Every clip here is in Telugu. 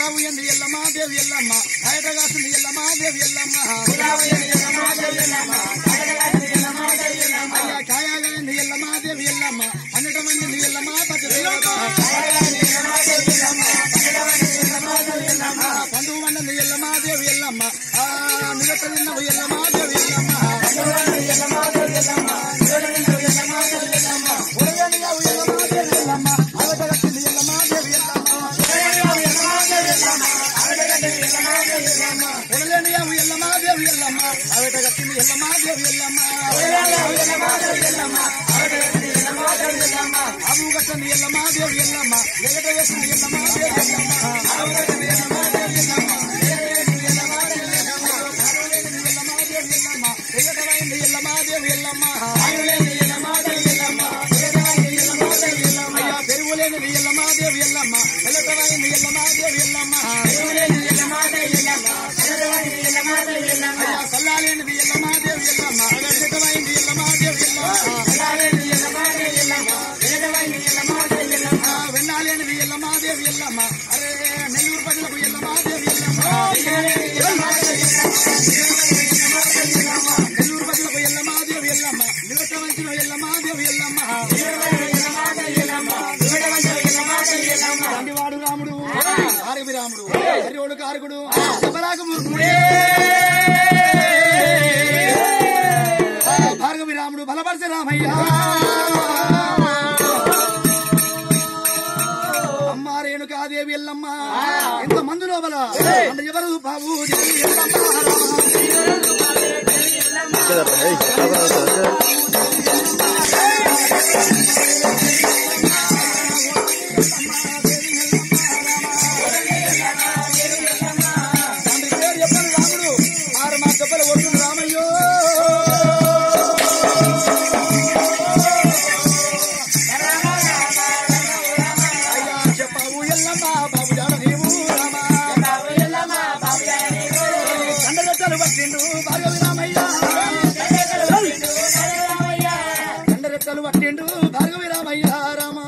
గులాబు ఎందు ఎల్లమ్మ దేవి ఎల్లమ్మ బయట కాస్తుంది ఎల్లమ్మ దేవి ఎల్లమ్మ గులాబు ఎందు ఎల్లమ్మ దేవి ఎల్లమ్మ అయ్యా ఛాయాగా ఎందు ఎల్లమ్మ దేవి ఎల్లమ్మ అన్నట మంది ఎల్లమ్మ పచ్చ దేవత పండు వండదు ఎల్లమ్మ దేవి ఎల్లమ్మ ఆ నిలత నిన్నవు ఎల్లమ్మ దేవి ఎల్లమ్మ ఉదయనియావు ఎల్లమ్మ దేవి ఎల్లమ్మ అవట కట్టింది ఎల్లమ్మ దేవి ఎల్లమ్మ ఉదయనియావు ఎల్లమ్మ దేవి ఎల్లమ్మ అవట కట్టింది ఎల్లమ్మ దేవి ఎల్లమ్మ అవు కట్టండి ఎల్లమ్మ దేవి ఎల్లమ్మ ఎగట వేసింది ఎల్లమ్మ దేవి ఎల్లమ్మ ఎగటమైంది ఎల్లమ్మ దేవి ఎల్లమ్మ అయ్యా పెరుగులేనిది ఎల్లమ్మ దేవి ఎల్లమ్మ ఎగటమైంది ఎల్లమ్మ దేవి ఎల్లమ్మ అయ్యా సల్లాలేనిది ఎల్లమ్మ దేవి ఎల్లమ్మ ఎగటమైంది ఎల్లమ్మ దేవి ఎల్లమ్మ ఆ, వెన్నాలేనిది ఎల్లమ్మ దేవి ఎల్లమ్మ అరే నెల్లూరు ప్రజలకు ఎల్లమ్మ దేవి ఎల్లమ్మ నెల్లూరు ప్రజలకు ఎల్లమ్మ దేవి ఎల్లమ్మ నిలకవంచిన ఎల్లమ్మ దేవి ఎల్లమ్మ తండ్రివాడు రాముడు ఆరవి రాముడు హరివుడు కారకుడు శబరాకు మూర్ఖుడే భార్గవి రాముడు బలపరచ రామయ్య అమ్మ రేణుకాదేవి ఎల్లమ్మ ఎంత మంది లోపల అంత ఎవరు బాబు ఎల్లమ్మ తండ్రి పేరు చెప్పను రాముడు ఆరు మా దెబ్బలు కొడుతుంది రామయ్యో అయ్యా చెప్పావు ఎల్లమ్మ బాబు జాడ నీవు రామా కండరెట్టలు పట్టిండు భార్గవి రామయ్య కండరెట్టలు పట్టిండు భార్గవి రామయ్య రామ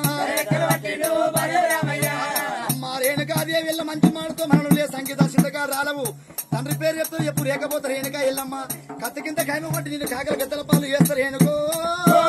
అమ్మ రేణుకాదేవి ఎల్ల మంచి మాటతో మనలు లే సంగీత సిద్ధగా రాలవు తండ్రి పేరు చెప్తూ ఎప్పుడు రేకపోతే రేణుక ఎల్లమ్మ కత్తి కింద ఖైమ కొట్టి నేను కాకల గద్దల పాలు వేస్తారు రేణుకో